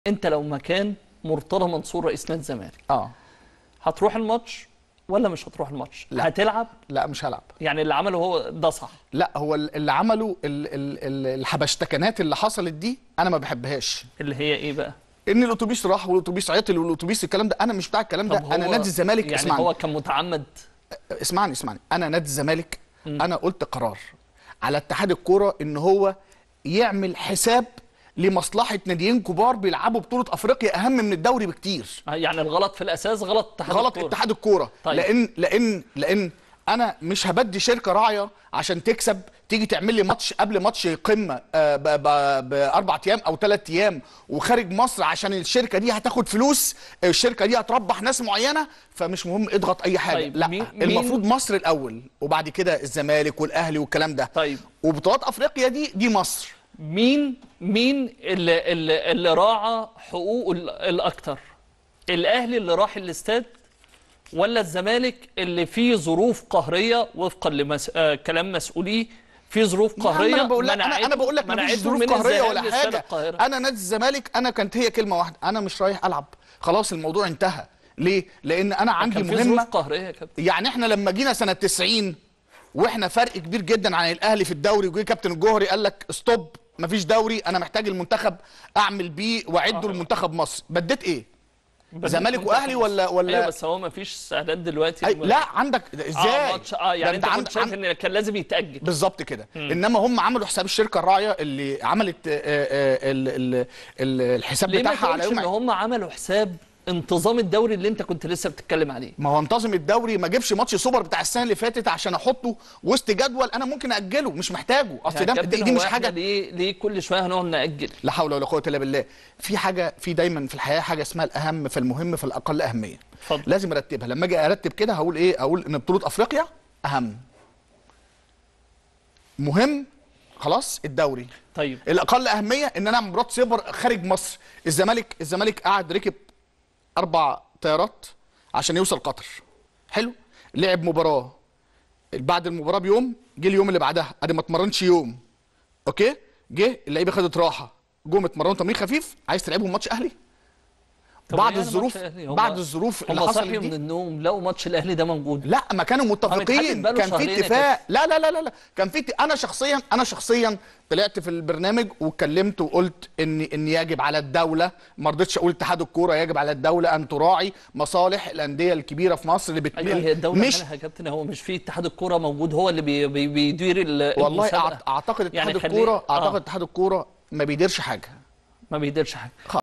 انت لو مكان مرتضى منصور رئيس نادي الزمالك اه هتروح الماتش ولا مش هتروح الماتش لا. هتلعب لا مش هلعب يعني اللي عمله هو ده صح لا هو اللي عمله ال- ال- ال- الحبشتكنات اللي حصلت دي انا ما بحبهاش اللي هي ايه بقى ان الاتوبيس راح والاتوبيس عطل والاتوبيس الكلام ده انا مش بتاع الكلام ده طب انا هو- نادي الزمالك يعني اسمعني هو كان متعمد اسمعني اسمعني انا نادي الزمالك انا قلت قرار على اتحاد الكوره ان هو يعمل حساب لمصلحه ناديين كبار بيلعبوا بطوله افريقيا اهم من الدوري بكتير يعني الغلط في الاساس غلط اتحاد غلط الكورة. اتحاد الكوره طيب. لان لان لان انا مش هبدي شركه راعيه عشان تكسب تيجي تعمل لي ماتش قبل ماتش قمه آه، ب- ب- باربع ايام او ثلاث ايام وخارج مصر عشان الشركه دي هتاخد فلوس الشركه دي هتربح ناس معينه فمش مهم اضغط اي حاجه طيب، لا مين- مين- المفروض مصر الاول وبعد كده الزمالك والاهلي والكلام ده طيب. وبطولات افريقيا دي دي مصر مين مين اللي اللي, اللي راعى حقوقه ال- الاكتر الاهلي اللي راح الاستاد ولا الزمالك اللي فيه ظروف قهريه وفقا لمس... آه كلام مسؤوليه في ظروف يا عم قهريه انا بقول لك انا منعته- انا بقول لك مفيش منعته ظروف من قهريه الذهاب ولا لاستاد حاجه القاهرة. انا نادي الزمالك انا كانت هي كلمه واحده انا مش رايح العب خلاص الموضوع انتهى ليه لان انا عندي كان في مهمه ظروف قهريه يا كابتن يعني احنا لما جينا سنه 90 واحنا فرق كبير جدا عن الاهلي في الدوري وجه كابتن الجوهري قال لك ستوب مفيش دوري انا محتاج المنتخب اعمل بيه واعده لمنتخب مصر بديت ايه زمالك واهلي ولا ولا ايوه بس هو ما فيش استعداد دلوقتي أي لا عندك اه ازاي ماتش اه ده يعني انت عند- كنت شايف عند- ان كان لازم يتاجل بالظبط كده انما هم عملوا حساب الشركه الراعيه اللي عملت آه، آه، ال- ال- ال- الحساب ليه ما بتاعها على تقولش ان يوم هم عملوا حساب انتظام الدوري اللي انت كنت لسه بتتكلم عليه ما هو انتظم الدوري ما جيبش ماتش سوبر بتاع السنه اللي فاتت عشان احطه وسط جدول انا ممكن اجله مش محتاجه اصل يا ده كابتن دي, دي هو مش احنا حاجه ليه ليه كل شويه هنقعد ناجل لا حول ولا قوه الا بالله في حاجه في دايما في الحياه حاجه اسمها الاهم فالمهم فالاقل اهميه اتفضل. لازم ارتبها لما اجي ارتب كده هقول ايه اقول ان بطوله افريقيا اهم مهم خلاص الدوري طيب الاقل اهميه ان انا اعمل مباراه سوبر خارج مصر الزمالك الزمالك قعد ركب اربع طيارات عشان يوصل قطر حلو لعب مباراه بعد المباراه بيوم جه اليوم اللي بعدها ادي ما اتمرنش يوم اوكي جه اللعيبه خدت راحه جم اتمرنوا تمرين خفيف عايز تلعبهم ماتش اهلي طب بعد ليه أنا الظروف ماتش الأهلي؟ هم- بعد الظروف اللي هم حصلت صحيوا من دي النوم لقوا ماتش الاهلي ده موجود لا ما كانوا متحدد متفقين بقاله كان في شهرين يا اتفاق لا لا لا لا لا كان في ات- انا شخصيا انا شخصيا طلعت في البرنامج واتكلمت وقلت ان ان يجب على الدوله ما رضيتش اقول اتحاد الكوره يجب على الدوله ان تراعي مصالح الانديه الكبيره في مصر اللي ايوه بتمل هي الدوله مش مالها يا كابتن هو مش في اتحاد الكوره موجود هو اللي بي بي بيدير ال- والله المسابقة. أعت- اعتقد اتحاد يعني خليه- الكوره اعتقد آه. اتحاد الكوره ما بيديرش حاجه ما بيديرش حاجه